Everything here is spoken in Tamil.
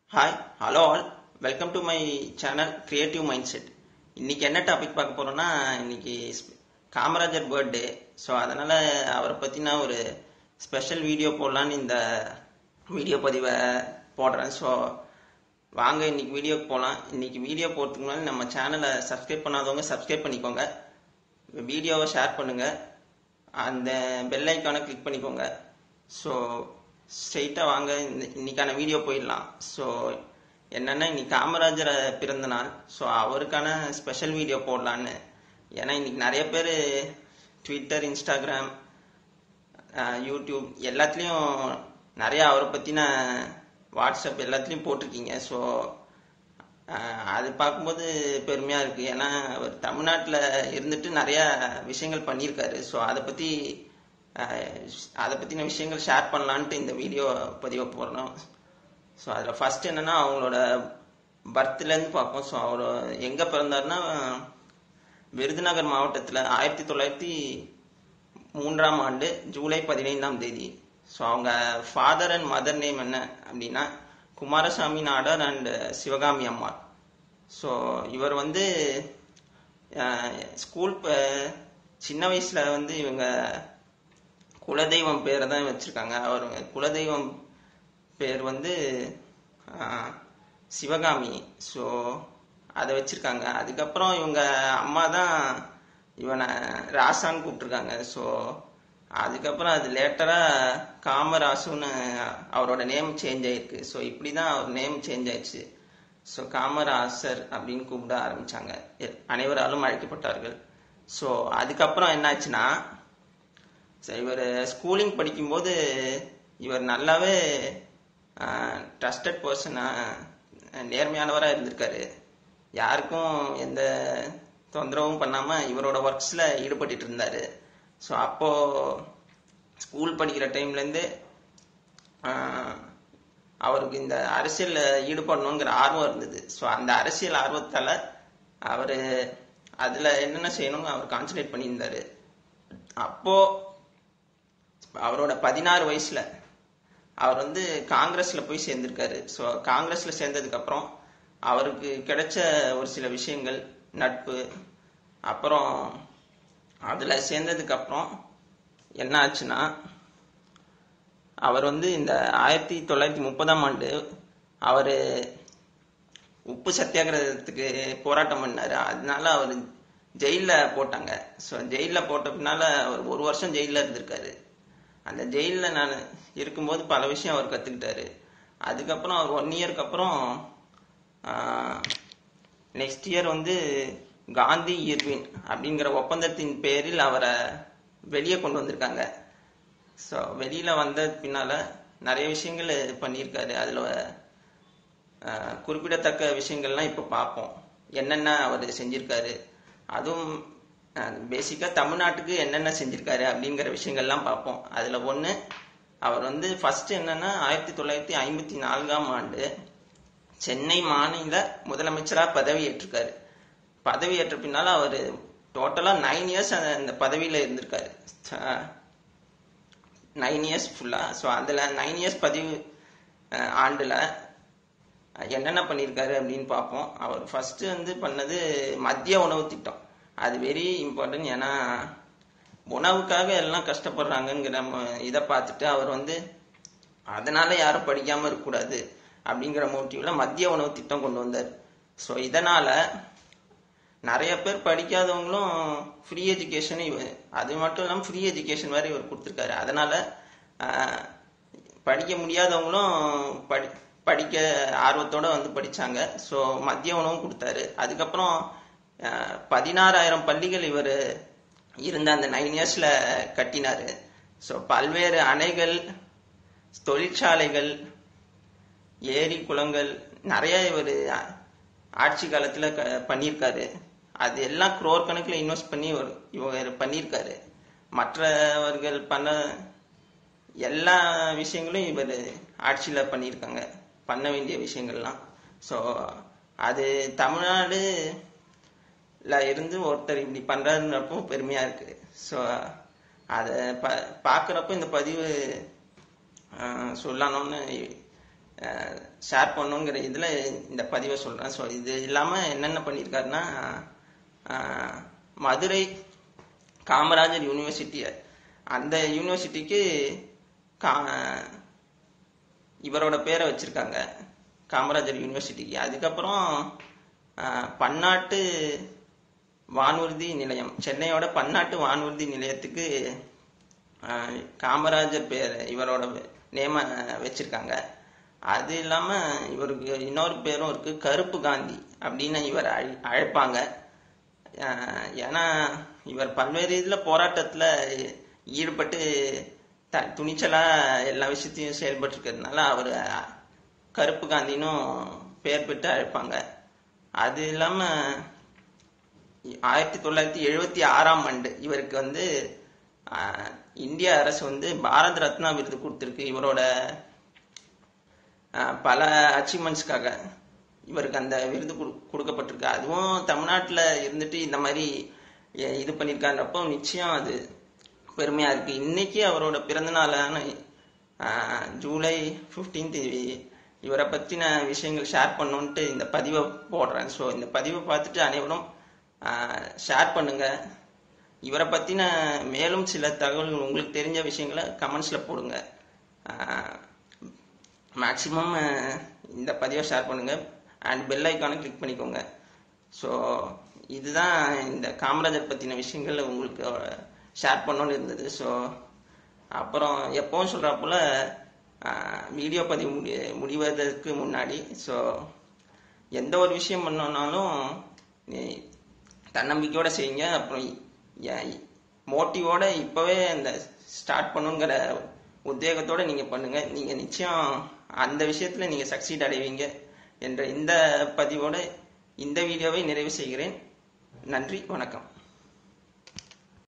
hi hello all welcome to my channel creative mindset இன்னைக்கு என்ன டாபிக் பார்க்க போறோம்னா இன்னைக்கு ஸ்ப- காமராஜர் பர்த்டே ஸோ அதனால அவரை பத்தின ஒரு ஸ்பெஷல் வீடியோ போடலான்னு இந்த வீடியோ பதிவை போடுறேன் ஸோ வாங்க இன்னைக்கு வீடியோக்கு போகலாம் இன்னைக்கு வீடியோ போகிறதுக்கு முன்னாடி நம்ம சேனலை சப்ஸ்கிரைப் பண்ணாதவங்க சப்ஸ்கிரைப் பண்ணிக்கோங்க வீடியோவை ஷேர் பண்ணுங்க அந்த பெல் ஐக்கானை கிளிக் பண்ணிக்கோங்க ஸோ ஸ்ட்ரெயிட்டாக வாங்க இந்த இன்னைக்கான வீடியோ போயிடலாம் ஸோ என்னன்னா இன்னைக்கு காமராஜர் பிறந்த நாள் ஸோ அவருக்கான ஸ்பெஷல் வீடியோ போடலான்னு ஏன்னா இன்னைக்கு நிறைய பேர் ட்விட்டர் இன்ஸ்டாகிராம் அஹ், யூடியூப் எல்லாத்துலேயும் நிறைய அவரை பற்றின வாட்ஸ்அப் எல்லாத்துலேயும் போட்டிருக்கீங்க ஸோ அது பார்க்கும்போது பெருமையாக இருக்குது ஏன்னா அவர் தமிழ்நாட்டில் இருந்துட்டு நிறைய விஷயங்கள் பண்ணியிருக்காரு ஸோ அதை பற்றி அதை பற்றின விஷயங்கள் ஷேர் பண்ணலான்ட்டு இந்த வீடியோ பதிவை போடுறோம் ஸோ அதில் ஃபர்ஸ்ட் என்னன்னா அவங்களோட பர்த்லேருந்து பார்ப்போம் ஸோ அவர் எங்கே பிறந்தாருன்னா விருதுநகர் மாவட்டத்தில் ஆயிரத்தி தொள்ளாயிரத்தி மூன்றாம் ஆண்டு ஜூலை பதினைந்தாம் தேதி ஸோ அவங்க ஃபாதர் அண்ட் மதர் நேம் என்ன அப்படின்னா குமாரசாமி நாடார் அண்ட் சிவகாமி அம்மாள் ஸோ இவர் வந்து ஸ்கூல் சின்ன வயசுல வந்து இவங்க குலதெய்வம் பேரை தான் வச்சிருக்காங்க அவர் குலதெய்வம் பேர் வந்து ஆஹ், சிவகாமி ஸோ அதை வச்சிருக்காங்க அதுக்கப்புறம் இவங்க அம்மா தான் இவனை ராசான்னு கூப்பிட்டுருக்காங்க ஸோ அதுக்கப்புறம் அது லேட்டராக காமராசுன்னு அவரோட நேம் சேஞ்ச் ஆயிருக்கு ஸோ இப்படி தான் அவர் நேம் சேஞ்ச் ஆயிடுச்சு ஸோ காமராசர் அப்படின்னு கூப்பிட ஆரம்பிச்சாங்க எ- அனைவராலும் அழைக்கப்பட்டார்கள் ஸோ அதுக்கப்புறம் என்னாச்சுன்னா சரி இவர் ஸ்கூலிங் படிக்கும்போது இவர் நல்லாவே ட்ரஸ்டட் பர்சனாக நேர்மையானவராக இருந்திருக்காரு யாருக்கும் எந்த தொந்தரவும் பண்ணாமல் இவரோட ஒர்க்ஸில் ஈடுபட்டுட்டு இருந்தார் ஸோ அப்போது ஸ்கூல் படிக்கிற டைம்லேருந்து அவருக்கு இந்த அரசியலில் ஈடுபடணுங்கிற ஆர்வம் இருந்தது ஸோ அந்த அரசியல் ஆர்வத்தால் அவர் அதில் என்னென்ன செய்யணும்னு அவர் கான்சன்ட்ரேட் பண்ணியிருந்தாரு அப்போது அவரோட பதினாறு வயசுல அவர் வந்து காங்கிரஸ்ல போய் சேர்ந்திருக்காரு ஸோ காங்கிரஸ்ல சேர்ந்ததுக்கு அப்புறம் அவருக்கு கிடைச்ச ஒரு சில விஷயங்கள் நட்பு அப்புறம் அதுல சேர்ந்ததுக்கு அப்புறம் என்ன ஆச்சுன்னா அவர் வந்து இந்த ஆயிரத்தி தொள்ளாயிரத்தி முப்பதாம் ஆண்டு அவர் உப்பு சத்தியாகிரகத்துக்கு போராட்டம் பண்ணாரு அதனால அவர் ஜெயில போட்டாங்க ஸோ ஜெயில போட்ட பின்னால அவர் ஒரு வருஷம் ஜெயில இருந்திருக்காரு அந்த ஜெயில நான் இருக்கும்போது பல விஷயம் அவர் கத்துக்கிட்டாரு அதுக்கப்புறம் அவர் ஒன் இயருக்கு அப்புறம் நெக்ஸ்ட் இயர் வந்து காந்தி இர்வின் அப்படிங்கிற ஒப்பந்தத்தின் பேரில் அவரை வெளியே கொண்டு வந்திருக்காங்க ஸோ வெளியில வந்த பின்னால நிறைய விஷயங்கள் பண்ணியிருக்காரு அதுல ஆஹ் குறிப்பிடத்தக்க விஷயங்கள்லாம் இப்போ பார்ப்போம் என்னென்ன அவர் செஞ்சிருக்காரு அதுவும் பேசிக்காக தமிழ்நாட்டுக்கு என்னென்ன செஞ்சிருக்காரு அப்படிங்கிற விஷயங்கள்லாம் பார்ப்போம் அதில் ஒன்று அவர் வந்து ஃபர்ஸ்ட் என்னன்னா ஆயிரத்தி தொள்ளாயிரத்தி ஐம்பத்தி நான்காம் ஆண்டு சென்னை மாநில முதலமைச்சராக பதவியேற்றிருக்காரு பதவியேற்ற பின்னால அவர் டோட்டலாக நைன் இயர்ஸ் அந்த பதவியில் இருந்திருக்காரு நைன் இயர்ஸ் ஃபுல்லாக ஸோ அதில் நைன் இயர்ஸ் பதிவு அஹ், ஆண்டுல என்னென்ன பண்ணியிருக்காரு அப்படின்னு பார்ப்போம் அவர் ஃபர்ஸ்ட் வந்து பண்ணது மத்திய உணவு திட்டம் அது வெரி இம்பார்ட்டன்ட் ஏன்னா உணவுக்காக எல்லாம் கஷ்டப்படுறாங்கங்கிற ம- இதை பார்த்துட்டு அவர் வந்து அதனால யாரும் படிக்காம இருக்கக்கூடாது அப்படிங்கிற மோட்டிவ்ல மத்திய உணவு திட்டம் கொண்டு வந்தார் ஸோ இதனால நிறைய பேர் படிக்காதவங்களும் ஃப்ரீ எஜுகேஷன் அது மட்டும் இல்லாமல் ஃப்ரீ எஜுகேஷன் வேற இவர் கொடுத்துருக்காரு அதனால ஆஹ், படிக்க முடியாதவங்களும் படி படிக்க ஆர்வத்தோட வந்து படிச்சாங்க ஸோ மதிய உணவும் கொடுத்தாரு அதுக்கப்புறம் ஆஹ், பதினாறாயிரம் பள்ளிகள் இவர் இருந்த அந்த நைன் இயர்ஸ்ல கட்டினாரு ஸோ பல்வேறு அணைகள் தொழிற்சாலைகள் ஏரி குளங்கள் நிறைய இவர் ஆட்சி காலத்துல க- பண்ணியிருக்காரு அது எல்லாம் குரோர் கணக்குல இன்வெஸ்ட் பண்ணி இவர் இவர் பண்ணியிருக்காரு மற்றவர்கள் பண்ண எல்லா விஷயங்களும் இவர் ஆட்சியில பண்ணியிருக்காங்க பண்ண வேண்டிய விஷயங்கள்லாம் ஸோ அது தமிழ்நாடுல இருந்து ஒருத்தர் இப்படி பண்றாருன்றப்போ பெருமையா இருக்கு ஸோ அதை ப பார்க்குறப்போ இந்த பதிவு ஆஹ் சொல்லணும்னு ஷேர் பண்ணுங்கிற இதில் இந்த பதிவை சொல்கிறேன் ஸோ இது இல்லாமல் என்னென்ன பண்ணியிருக்காருன்னா அஹ், மதுரை காமராஜர் யூனிவர்சிட்டி அந்த யூனிவர்சிட்டிக்கு கா இவரோட பேரை வச்சிருக்காங்க காமராஜர் யூனிவர்சிட்டிக்கு அதுக்கப்புறம் அஹ், பன்னாட்டு வானூர்தி நிலையம் சென்னையோட பன்னாட்டு வானூர்தி நிலையத்துக்கு அஹ், காமராஜர் பேர் இவரோட நேம வச்சிருக்காங்க அது இல்லாம இவருக்கு இன்னொரு பேரும் இருக்கு கருப்பு காந்தி அப்படின்னு இவர் அழை- அழைப்பாங்க அஹ், ஏன்னா இவர் பல்வேறு இதுல போராட்டத்துல ஈடுபட்டு த துணிச்சலா எல்லா விஷயத்தையும் செயல்பட்டு இருக்கிறதுனால அவர் கருப்பு காந்தினும் பெயர் பெற்று அழைப்பாங்க அது இல்லாம ஆயிரத்தி தொள்ளாயிரத்தி எழுபத்தி ஆறாம் ஆண்டு இவருக்கு வந்து ஆஹ், இந்திய அரசு வந்து பாரத் ரத்னா விருது கொடுத்திருக்கு இவரோட ஆஹ், பல அச்சீவ்மெண்ட்ஸ்க்காக இவருக்கு அந்த விருது குடு- கொடுக்கப்பட்டிருக்கு அதுவும் தமிழ்நாட்டுல இருந்துட்டு இந்த மாதிரி எ- இது பண்ணியிருக்கான்றப்போ நிச்சயம் அது பெருமையா இருக்கு இன்னைக்கு அவரோட பிறந்த நாளான ஆஹ், ஜூலை 15th இவரை பத்தின விஷயங்கள் ஷேர் பண்ணணுன்ட்டு இந்த பதிவை போடுறேன் ஸோ இந்த பதிவை பார்த்துட்டு அனைவரும் ஷேர் பண்ணுங்க இவரை பத்தின மேலும் சில தகவல்கள் உங்களுக்கு தெரிஞ்ச விஷயங்களை கமெண்ட்ஸ்ல போடுங்க மேக்சிமம் இந்த பதிவை ஷேர் பண்ணுங்க அண்ட் பெல் ஐக்கானை கிளிக் பண்ணிக்கோங்க ஸோ இதுதான் இந்த காமராஜர் பத்தின விஷயங்கள் உங்களுக்கு ஷேர் பண்ணணும்னு இருந்தது ஸோ அப்புறம் எப்பவும் சொல்ற போல வீடியோ பதிவு முடி முடிவதற்கு முன்னாடி ஸோ எந்த ஒரு விஷயம் பண்ணோம்னாலும் நீ தன்னம்பிக்கையோட செய்யுங்க அப்புறம் மோட்டிவோட இப்பவே இந்த ஸ்டார்ட் பண்ணுங்கிற உத்வேகத்தோட நீங்க பண்ணுங்க நீங்க நிச்சயம் அந்த விஷயத்துல நீங்க சக்சீட் அடைவீங்க என்ற இந்த பதிவோட இந்த வீடியோவை நிறைவு செய்கிறேன் நன்றி வணக்கம்